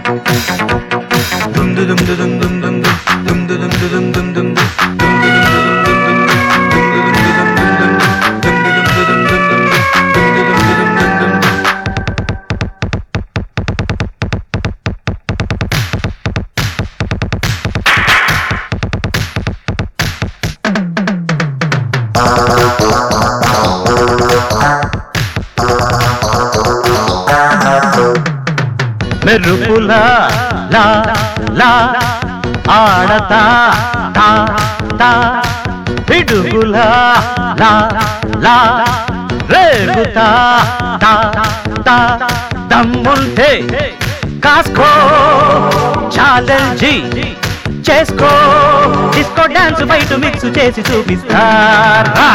మెరుపులా లా లా ఆడతా తా తా పిడుగులా లా లా రేగుతా తా తా దమ్ముంటే కాసుకో ఛాలెంజీ చేసుకో డిస్కో డాన్స్ బయట మిక్స్ చేసి చూపిస్తారా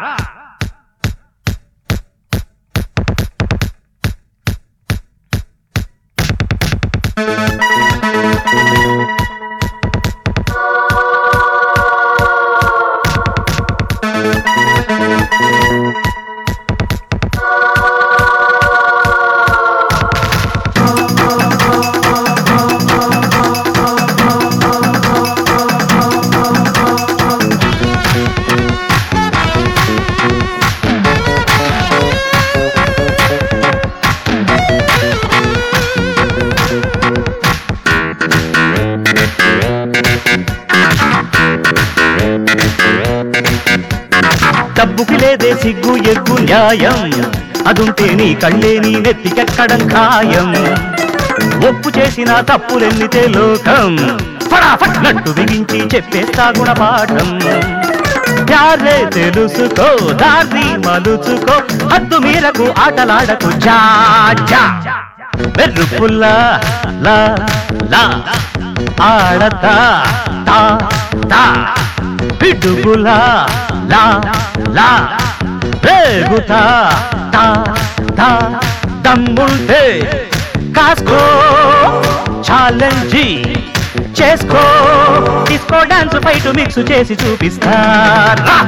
డబ్బుకి లేదే సిగ్గు ఎగ్గు న్యాయం అదుంటే నీ కళ్ళే నీ నెత్తికెక్కడం ఖాయం ఒప్పు చేసిన తప్పులెన్నితే లోకం ఫటాఫట్ నట్టు బిగించి చెప్పేస్తా గుణపాఠం ప్యారే తెలుసుకో దారి మలుచుకో హద్దు మీరకు ఆటలాడకు జా జా మెరుపుల్లా లా లా ఆడతా తా తా పిడుగులా లా లా రేగుతా తా తా దమ్ముంటే కాసుకో ఛాలెంజీ చేసుకో డిస్కో డాన్స్ ఫైట్ మిక్స్ చేసి చూపిస్తారా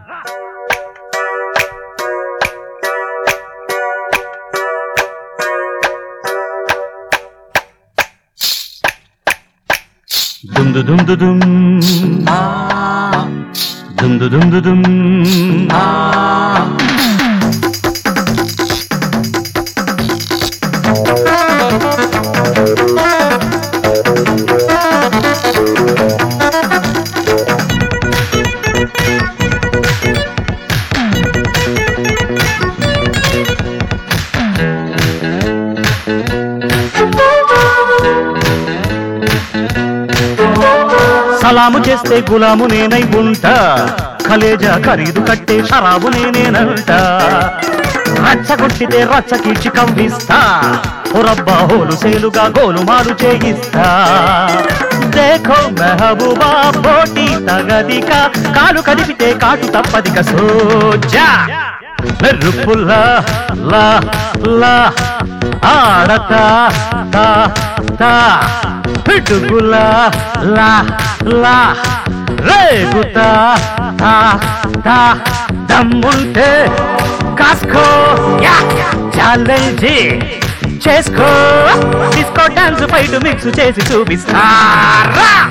దుమ్ దు దుమ్ దు దుమ్ దుమ్ దు దుమ్ దు దుమ్ సలాము చేస్తే గులాము నేనై ఉంటా కలేజా ఖరీదు కట్టే షరాబు నేనేనంట రచ్చగొట్టితే రచ్చ కీడ్చి కవ్విస్తా పురబ్బా హోలు సేలుగా గోలుమాలు చేయిస్తా దేఖో మెహబూబా పోటీ తగదిక కాలు కదిపితే కాటు తప్పదిక సోజా మెరుపుల్లా లా లా ఆడతా తా తా పిడుగులా లా లా రేగుతా తా తా దమ్ముంటే కాసుకో యా ఛాలెంజీ చేసుకో డిస్కో డాన్స్ ఫైట్ మిక్స్ చేసి చూపిస్తారా